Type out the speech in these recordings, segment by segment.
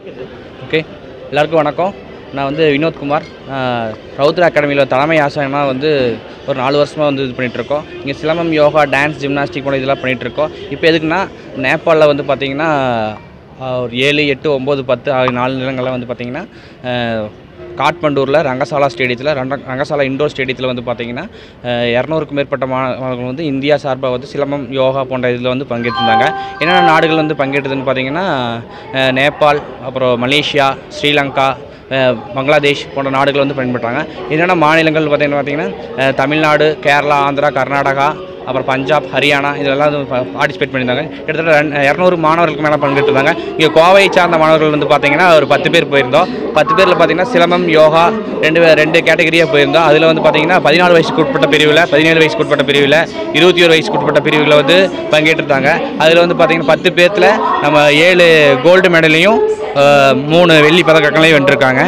okay எல்லாருக்கும் வணக்கம் நான் வந்து வினோத்குமார் நான் ரவுத்ரா அகாடமியில் தலைமை ஆசிரியமாக வந்து ஒரு நாலு வருஷமாக வந்து இது பண்ணிகிட்ருக்கோம் இங்கே சிலம்பம் யோகா டான்ஸ் ஜிம்னாஸ்டிக் போல இதெல்லாம் பண்ணிகிட்ருக்கோம் இப்போ எதுக்குன்னா நேபாளில் வந்து பார்த்திங்கன்னா ஆஹ், ஒரு ஏழு எட்டு ஒம்பது பத்து ஆகிய நாலு நிலங்கள்லாம் வந்து பார்த்திங்கன்னா ஆஹ், காட்மண்டூரில் ரங்கசாலா ஸ்டேடியத்தில் ரங்க ரங்கசாலா இண்டோர் ஸ்டேடியத்தில் வந்து பார்த்திங்கன்னா இரநூறுக்கும் மேற்பட்ட மாணவர்கள் வந்து இந்தியா சார்பாக வந்து சிலம்பம் யோகா போன்ற இதில் வந்து பங்கேற்றிருந்தாங்க என்னென்ன நாடுகள் வந்து பங்கேற்றதுன்னு பார்த்தீங்கன்னா அஹ், நேபாள் அப்புறம் மலேசியா ஸ்ரீலங்கா அஹ், பங்களாதேஷ் போன்ற நாடுகள் வந்து பயன்படுறாங்க என்னென்ன மாநிலங்கள் பார்த்தீங்கன்னா பார்த்தீங்கன்னா அஹ், தமிழ்நாடு கேரளா ஆந்திரா கர்நாடகா அப்புறம் பஞ்சாப் ஹரியானா இதெல்லாம் வந்து பார்ட்டிசிபேட் பண்ணியிருந்தாங்க கிட்டத்தட்ட ரெண்டு இரநூறு மாணவர்களுக்கு மேலே பங்கெடுத்திருந்தாங்க இங்கே கோவையை சார்ந்த மாணவர்கள் வந்து பார்த்தீங்கன்னா ஒரு பத்து பேர் போயிருந்தோம் பத்து பேரில் பார்த்தீங்கன்னா சிலம்பம் யோகா ரெண்டு வே- ரெண்டு கேட்டகரியாக போயிருந்தோம் அதில் வந்து பார்த்தீங்கன்னா பதினாலு வயசுக்கு உட்பட்ட பிரிவில் பதினேழு வயசுக்கு உட்பட்ட பிரிவில் இருபத்தி ஒரு வயசுக்கு உட்பட்ட பிரிவில் வந்து பங்கேற்றிருந்தாங்க அதில் வந்து பார்த்தீங்கன்னா பத்து பேர்த்தில் நம்ம ஏழு கோல்டு மெடலையும் அஹ், மூணு வெள்ளி பதக்கங்களையும் வென்றிருக்காங்க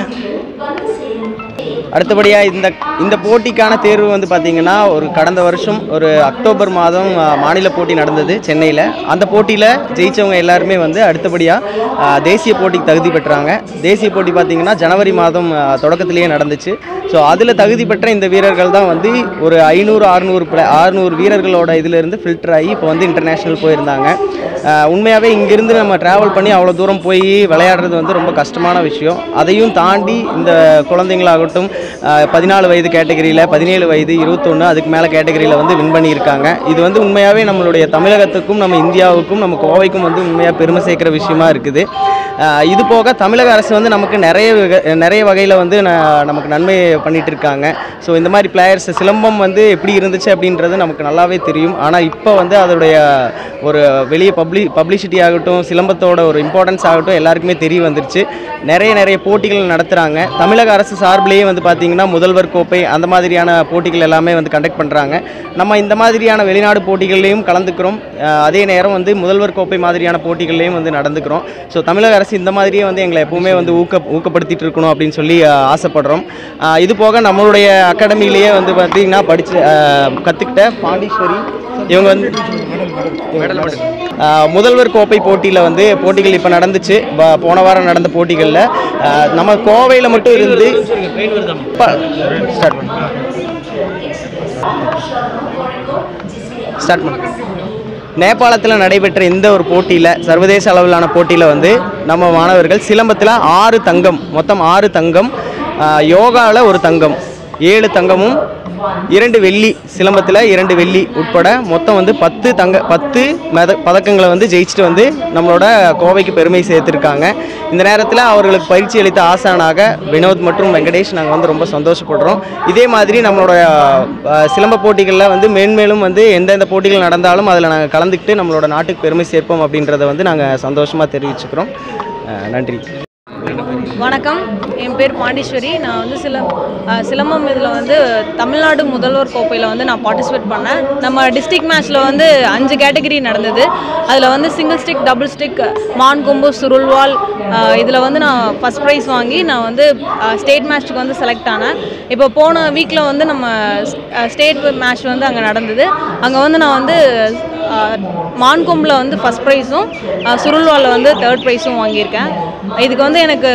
அடுத்தபடியாக இந்த இந்த போட்டிக்கான தேர்வு வந்து பார்த்திங்கன்னா ஒரு கடந்த வருஷம் ஒரு அக்டோபர் மாதம் ஆ, மாநில போட்டி நடந்தது சென்னையில் அந்த போட்டியில் ஜெயித்தவங்க எல்லாருமே வந்து அடுத்தபடியாக தேசிய போட்டிக்கு தகுதி பெற்றாங்க தேசிய போட்டி பார்த்திங்கன்னா ஜனவரி மாதம் ஆ, தொடக்கத்திலேயே நடந்துச்சு ஸோ அதில் தகுதி பெற்ற இந்த வீரர்கள் தான் வந்து ஒரு ஐநூறு அறுநூறு பிள அறுநூறு வீரர்களோட இதிலிருந்து ஃபில்டர் ஆகி இப்போ வந்து இன்டர்நேஷ்னல் போயிருந்தாங்க ஆஹ் உண்மையாகவே இங்கேருந்து நம்ம ட்ராவல் பண்ணி அவ்வளோ தூரம் போய் விளையாடுறது வந்து ரொம்ப கஷ்டமான விஷயம் அதையும் தாண்டி இந்த குழந்தைங்களாகட்டும் பதினாலு வயது கேட்டகரியில் பதினேழு வயது இருபத்தொன்று அதுக்கு மேலே கேட்டகரியில் வந்து வின் பண்ணியிருக்காங்க இது வந்து உண்மையாகவே நம்மளுடைய தமிழகத்துக்கும் நம்ம இந்தியாவுக்கும் நம்ம கோவைக்கும் வந்து உண்மையாக பெருமை சேர்க்குற விஷயமா இருக்குது ஆஹ் இது போக தமிழக அரசு வந்து நமக்கு நிறைய வகை- நிறைய வகையில் வந்து ந- நமக்கு நன்மை பண்ணிட்டு இருக்காங்க ஸோ இந்த மாதிரி பிளேயர்ஸ் சிலம்பம் வந்து எப்படி இருந்துச்சு அப்படின்றது நமக்கு நல்லாவே தெரியும் ஆனால் இப்போ வந்து அதோடைய ஒரு வெளியே பப்ளி பப்ளிசிட்டி ஆகட்டும் சிலம்பத்தோட ஒரு இம்பார்ட்டன்ஸ் ஆகட்டும் எல்லாருக்குமே தெரிய வந்துருச்சு நிறைய நிறைய போட்டிகள் நடத்துகிறாங்க தமிழக அரசு சார்பிலேயே வந்து பார்த்திங்கன்னா முதல்வர் கோப்பை அந்த மாதிரியான போட்டிகள் எல்லாமே வந்து கண்டக்ட் பண்ணுறாங்க நம்ம இந்த மாதிரியான வெளிநாடு போட்டிகள்லையும் கலந்துக்கிறோம் அஹ் அதே நேரம் வந்து முதல்வர் கோப்பை மாதிரியான போட்டிகள்லையும் வந்து நடந்துக்கிறோம் ஸோ தமிழக அரசு இந்த மாதிரியே வந்து எங்களை எப்பவுமே வந்து ஊக்க ஊக்கப்படுத்திட்டு இருக்கணும் அப்படின்னு சொல்லி அஹ், ஆசைப்படுறோம் அஹ் இது போக நம்மளுடைய அகாடமியிலேயே வந்து பார்த்திங்கன்னா படித்து கற்றுக்கிட்ட பாண்டீஸ்வரி இவங்க வந்து ஆஹ் முதல்வர் கோப்பை போட்டியில் வந்து போட்டிகள் இப்போ நடந்துச்சு ப- போன வாரம் நடந்த போட்டிகளில் நம்ம கோவையில் மட்டும் இருந்து ஸ்டார்ட் பண்ணு ஸ்டார்ட் பண்ணு நேபாளத்தில் நடைபெற்ற இந்த ஒரு போட்டியில் சர்வதேச அளவிலான போட்டியில் வந்து நம்ம மாணவர்கள் சிலம்பத்தில் ஆறு தங்கம் மொத்தம் ஆறு தங்கம் யோகாவில் ஒரு தங்கம் ஏழு தங்கமும் இரண்டு வெள்ளி சிலம்பத்தில் இரண்டு வெள்ளி உட்பட மொத்தம் வந்து பத்து தங்க பத்து மத பதக்கங்களை வந்து ஜெயிச்சுட்டு வந்து நம்மளோட கோவைக்கு பெருமை சேர்த்துருக்காங்க இந்த நேரத்தில் அவர்களுக்கு பயிற்சி அளித்த ஆசானாக வினோத் மற்றும் வெங்கடேஷ் நாங்கள் வந்து ரொம்ப சந்தோஷப்படுறோம் இதே மாதிரி நம்மளோட அஹ், சிலம்ப போட்டிகளில் வந்து மேன்மேலும் வந்து எந்தெந்த போட்டிகள் நடந்தாலும் அதில் நாங்கள் கலந்துக்கிட்டு நம்மளோட நாட்டுக்கு பெருமை சேர்ப்போம் அப்படின்றத வந்து நாங்கள் சந்தோஷமாக தெரிவிச்சுக்கிறோம் அஹ், நன்றி வணக்கம் என் பேர் பாண்டீஸ்வரி நான் வந்து சில அஹ், சிலம்பம் இதில் வந்து தமிழ்நாடு முதல்வர் கோப்பையில் வந்து நான் பார்ட்டிசிபேட் பண்ணேன் நம்ம டிஸ்ட்ரிக்ட் மேட்ச்சில் வந்து அஞ்சு கேட்டகரி நடந்தது அதில் வந்து சிங்கிள் ஸ்டிக் டபுள் ஸ்டிக் மான் கொம்பு சுருள்வால் இதில் வந்து நான் ஃபஸ்ட் ப்ரைஸ் வாங்கி நான் வந்து ஸ்டேட் மேட்ச்சுக்கு வந்து செலக்ட் ஆனேன் இப்போ போன வீக்கில் வந்து நம்ம ஸ்டேட் மேட்ச் வந்து அங்கே நடந்தது அங்கே வந்து நான் வந்து மான்கொம்பில் வந்து ஃபஸ்ட் ப்ரைஸும் சுருள்வாலில் வந்து தேர்ட் ப்ரைஸும் வாங்கியிருக்கேன் இதுக்கு வந்து எனக்கு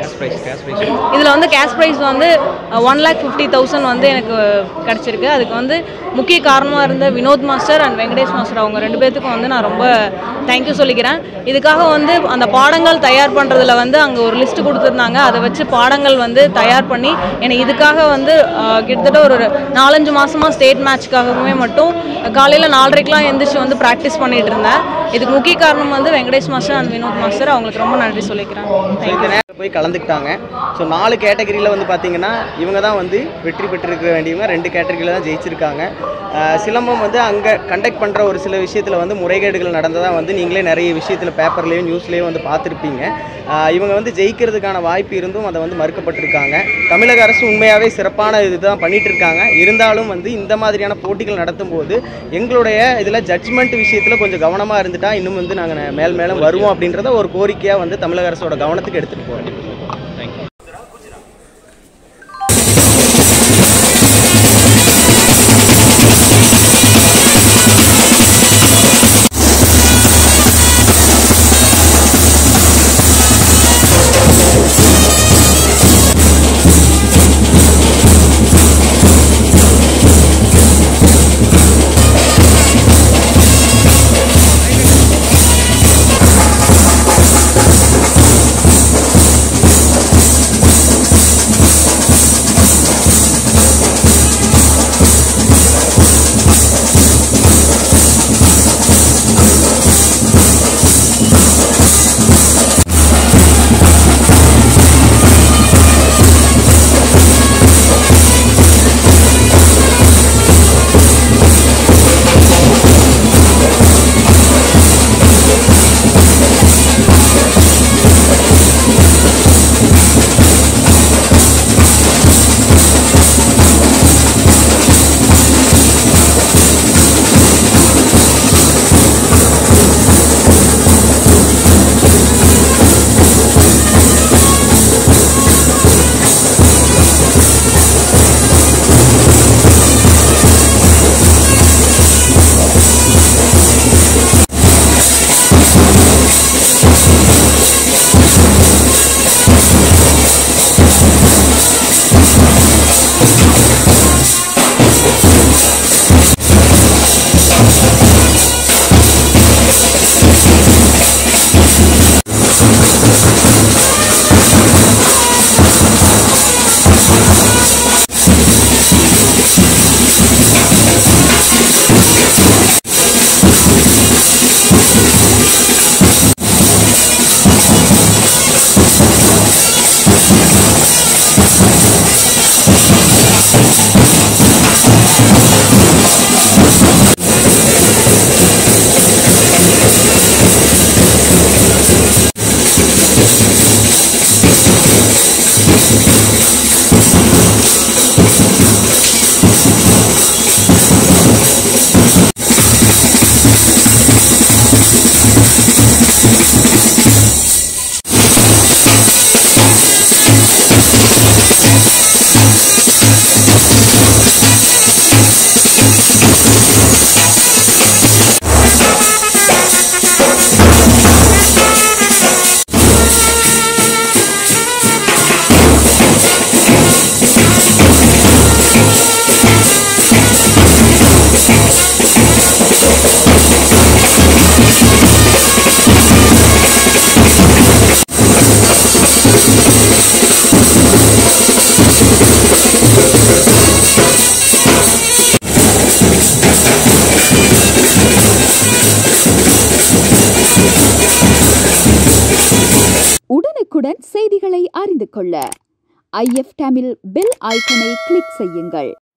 இதில் வந்து கேஷ் ப்ரைஸ் வந்து ஒன் லேக் ஃபிஃப்டி தௌசண்ட் வந்து எனக்கு கிடச்சிருக்கு அதுக்கு வந்து முக்கிய காரணமாக இருந்த Vinod master and Venkatesh master அவங்க ரெண்டு பேர்த்துக்கும் வந்து நான் ரொம்ப தேங்க்யூ சொல்லிக்கிறேன் இதுக்காக வந்து அந்த பாடங்கள் தயார் பண்ணுறதுல வந்து அங்கே ஒரு லிஸ்ட் கொடுத்துருந்தாங்க அதை வச்சு பாடங்கள் வந்து தயார் பண்ணி என்னை இதுக்காக வந்து அஹ், கிட்டத்தட்ட ஒரு நாலஞ்சு மாதமாக ஸ்டேட் மேட்ச்க்காகவே மட்டும் காலையில் நாலரைக்கெலாம் எந்திரிச்சு வந்து ப்ராக்டிஸ் பண்ணிட்டு இருந்தேன் இதுக்கு முக்கிய காரணம் வந்து Venkatesh master and Vinod master அவங்களுக்கு ரொம்ப நன்றி சொல்லிக்கிறேன் இந்த நேரத்தில் போய் கலந்துக்கிட்டாங்க ஸோ நாலு கேட்டகரியில் வந்து பார்த்தீங்கன்னா இவங்க தான் வந்து வெற்றி பெற்றிருக்க வேண்டியவங்க ரெண்டு கேட்டகரியில் தான் ஜெயிச்சிருக்காங்க ஆஹ் சிலம்பம் வந்து அங்கே கண்டக்ட் பண்ணுற ஒரு சில விஷயத்தில் வந்து முறைகேடுகள் நடந்ததாக வந்து நீங்களே நிறைய விஷயத்தில் பேப்பர்லேயும் நியூஸ்லேயும் வந்து பார்த்துருப்பீங்க ஆஹ் இவங்க வந்து ஜெயிக்கிறதுக்கான வாய்ப்பு இருந்தும் அதை வந்து மறுக்கப்பட்டிருக்காங்க தமிழக அரசு உண்மையாகவே சிறப்பான இதுதான் பண்ணிட்டு இருக்காங்க இருந்தாலும் வந்து இந்த மாதிரியான போட்டிகள் நடத்தும் போது எங்களுடைய இதில் ஜட்ஜ்மெண்ட் விஷயத்தில் கொஞ்சம் கவனமாக இருந்துட்டா இன்னும் வந்து நாங்கள் மேல் மேலும் வருவோம் அப்படின்றத ஒரு கோரிக்கையாக வந்து தமிழக அரசோட கவனத்துக்கு எடுத்துகிட்டு போகிறோம் செய்திகளை அறிந்து கொள்ள ஐஎஃப் தமிழ் பெல் ஐக்கனை கிளிக் செய்யுங்கள்